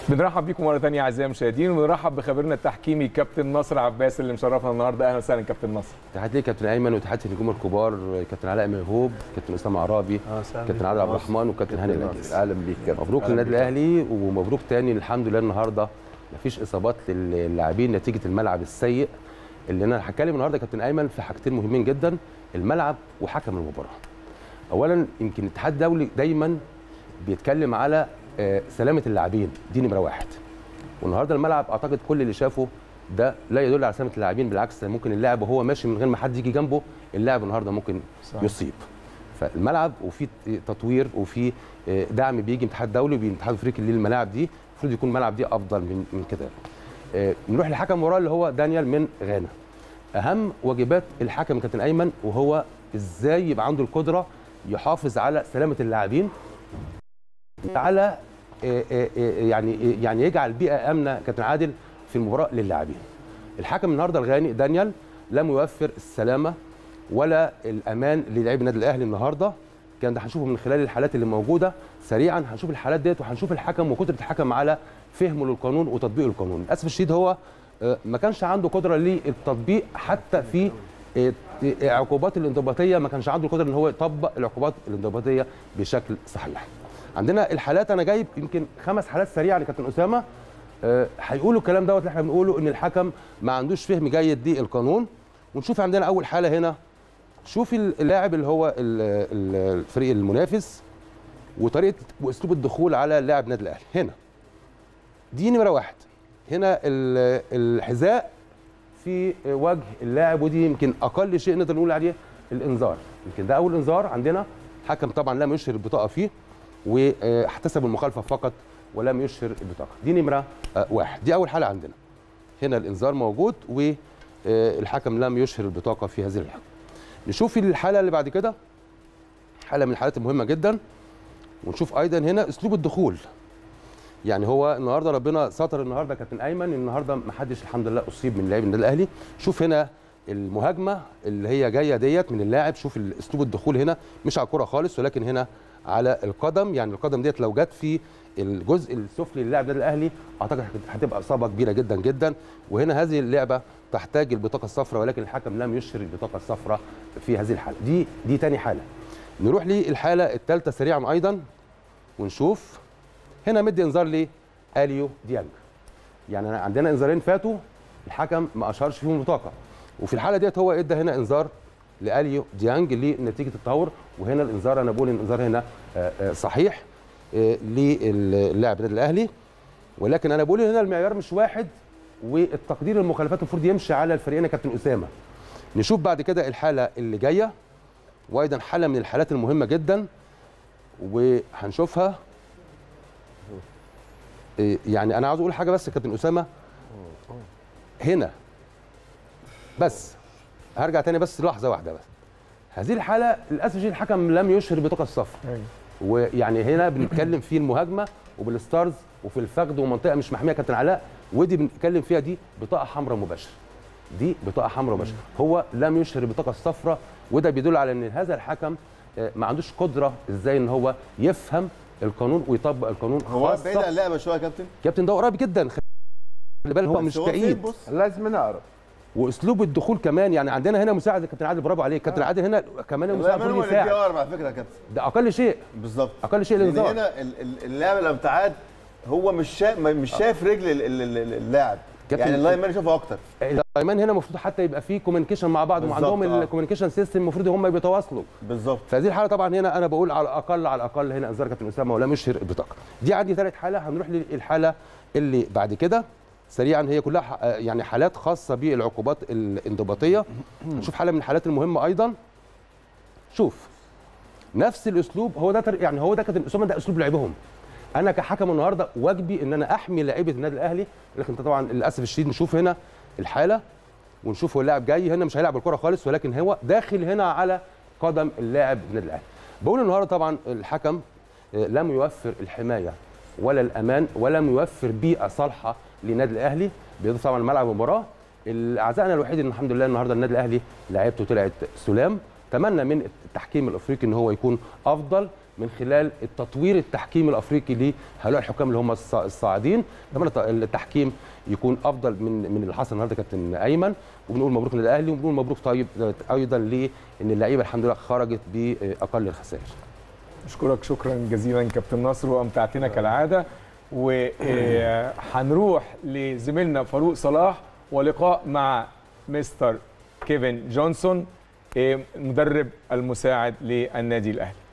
بنرحب بيكم مره ثانيه اعزائي المشاهدين ونرحب بخبيرنا التحكيمي كابتن نصر عباس اللي مشرفنا النهارده اهلا وسهلا كابتن نصر تحياتي ليك كابتن ايمن وتحياتي النجوم الكبار كابتن علاء مهوب كابتن اسامه عرابي كابتن عادل عبد الرحمن وكابتن هاني العجيز اهلا بيك كابتن مبروك أهلا للنادي بيك. الاهلي ومبروك تاني الحمد لله النهارده مفيش اصابات للاعبين نتيجه الملعب السيء اللي انا هتكلم النهارده يا كابتن ايمن في حاجتين مهمين جدا الملعب وحكم المباراه اولا يمكن الاتحاد الدولي دايما بيتكلم على آه، سلامه اللاعبين دي نمره واحد والنهارده الملعب اعتقد كل اللي شافه ده لا يدل على سلامه اللاعبين بالعكس ممكن اللاعب وهو ماشي من غير ما حد يجي جنبه اللاعب النهارده ممكن صح. يصيب فالملعب وفي تطوير وفي آه، دعم بيجي من الاتحاد الدولي ومن الاتحاد الافريقي للملاعب دي المفروض يكون الملعب دي افضل من من كده آه، نروح للحكم المباراه اللي هو دانيال من غانا اهم واجبات الحكم كابتن ايمن وهو ازاي يبقى عنده القدره يحافظ على سلامه اللاعبين على آه، آه، آه، يعني يعني يجعل بيئه امنه كابتن عادل في المباراه للاعبين الحكم النهارده الغاني دانيال لم يوفر السلامه ولا الامان للاعبي النادي الاهلي النهارده كان ده هنشوفه من خلال الحالات اللي موجوده سريعا هنشوف الحالات ديت وهنشوف الحكم وقدره الحكم على فهمه للقانون وتطبيقه للقانون للاسف الشديد هو آه، ما كانش عنده قدره للتطبيق حتى في آه، عقوبات الانضباطيه ما كانش عنده القدره ان هو يطبق العقوبات الانضباطيه بشكل صحيح عندنا الحالات انا جايب يمكن خمس حالات سريعه لكابتن اسامه آه، هيقولوا الكلام دوت اللي احنا بنقوله ان الحكم ما عندوش فهم جيد للقانون ونشوف عندنا اول حاله هنا شوف اللاعب اللي هو ال- ال- الفريق المنافس وطريقه واسلوب الدخول على لاعب النادي الاهلي هنا دي نمره واحد هنا ال- الحذاء في وجه اللاعب ودي يمكن اقل شيء نقدر نقول عليه الانذار يمكن ده اول انذار عندنا حكم طبعا لم يشهر البطاقه فيه واحتسب المخالفه فقط ولم يشهر البطاقه دي نمره آه، واحد دي اول حاله عندنا هنا الانذار موجود والحكم لم يشهر البطاقه في هذه الحاله نشوف الحاله اللي بعد كده حاله من الحالات المهمه جدا ونشوف ايضا هنا اسلوب الدخول يعني هو النهارده ربنا ستر النهارده كابتن ايمن النهارده ما حدش الحمد لله اصيب من لاعب النادي الاهلي شوف هنا المهاجمه اللي هي جايه ديت من اللاعب شوف اسلوب الدخول هنا مش على الكره خالص ولكن هنا على القدم يعني القدم ديت لو جت في الجزء السفلي للاعب النادي الاهلي اعتقد هتبقى اصابه كبيره جدا جدا وهنا هذه اللعبه تحتاج البطاقه الصفراء ولكن الحكم لم يشهر البطاقه الصفراء في هذه الحاله دي دي تاني حاله نروح للحاله الثالثه سريعا ايضا ونشوف هنا مدي انذار ليه اليو ديانج يعني أنا عندنا انذارين فاتوا الحكم ما اشارش فيهم البطاقه وفي الحاله ديت هو ادى هنا انذار لاليو ديانج لنتيجه التطور وهنا الانذار انا بقول ان الانذار هنا آه، آه، صحيح آه، للاعب النادي الاهلي ولكن انا بقول هنا المعيار مش واحد والتقدير المخالفات المفروض يمشي على الفريقين يا كابتن اسامه نشوف بعد كده الحاله اللي جايه وايضا حاله من الحالات المهمه جدا وهنشوفها إيه، يعني انا عاوز اقول حاجه بس يا كابتن اسامه هنا بس هرجع تاني بس لحظه واحده بس هذه الحاله للاسف الشديد الحكم لم يشهر البطاقه الصفراء ويعني هنا بنتكلم في المهاجمه وبالستارز وفي الفخذ ومنطقه مش محميه يا كابتن علاء ودي بنتكلم فيها دي بطاقه حمراء مباشره دي بطاقه حمراء مباشره هو لم يشهر البطاقه الصفراء وده بيدل على ان هذا الحكم آه، ما عندوش قدره ازاي ان هو يفهم القانون ويطبق القانون هو خاصة- بعيد عن اللعبه شويه يا كابتن كابتن ده قريب جدا خلي بالك هو بس مش فين؟ بعيد بص لازم نعرف واسلوب الدخول كمان يعني عندنا هنا مساعد كابتن عادل برافو عليك كابتن عادل هنا كمان المساعد المساعد المفروض هو يساعد الار على فكره يا كابتن ده اقل شيء بالظبط اقل شيء لان الانذار هنا ال- ال- اللاعب الابتعاد هو مش شايف مش شايف رجل ال- ال- ال- اللاعب كابتن- يعني اللاين مان يشوفه اكتر الايمان هنا المفروض حتى يبقى فيه كوميونيكيشن مع بعض بالظبط، وعندهم آه. الكوميونيكيشن سيستم المفروض هم بيتواصلوا بالظبط في هذه الحاله طبعا هنا انا بقول على الاقل على الاقل هنا انذار كابتن اسامه ولم يشهر البطاقه دي عندي ثالث حاله هنروح للحاله اللي بعد كده سريعا هي كلها ح- يعني حالات خاصه بالعقوبات الانضباطيه نشوف حاله من الحالات المهمه ايضا شوف نفس الاسلوب هو ده تر- يعني هو ده كابتن اسامه ده اسلوب لعبهم انا كحكم النهارده واجبي ان انا احمي لعيبه النادي الاهلي لكن طبعا للاسف الشديد نشوف هنا الحاله ونشوف هو اللاعب جاي هنا مش هيلعب الكره خالص ولكن هو داخل هنا على قدم اللاعب النادي الاهلي بقول النهارده طبعا الحكم آه، لم يوفر الحمايه ولا الامان ولم يوفر بيئه صالحه للنادي الاهلي بيضيف طبعا ملعب المباراه اعزائنا الوحيد ان الحمد لله النهارده النادي الاهلي لعيبته طلعت سلام اتمنى من التحكيم الافريقي ان هو يكون افضل من خلال التطوير التحكيمي الافريقي لهؤلاء الحكام اللي هم الص- الصاعدين اتمنى التحكيم يكون افضل من من اللي حصل النهارده كابتن ايمن وبنقول مبروك للاهلي وبنقول مبروك طيب ايضا لان اللعيبه الحمد لله خرجت باقل الخسائر اشكرك شكرا جزيلا كابتن نصر وامتعتنا كالعاده وهنروح لزميلنا فاروق صلاح ولقاء مع مستر كيفن جونسون آه، مدرب المساعد للنادي الاهلي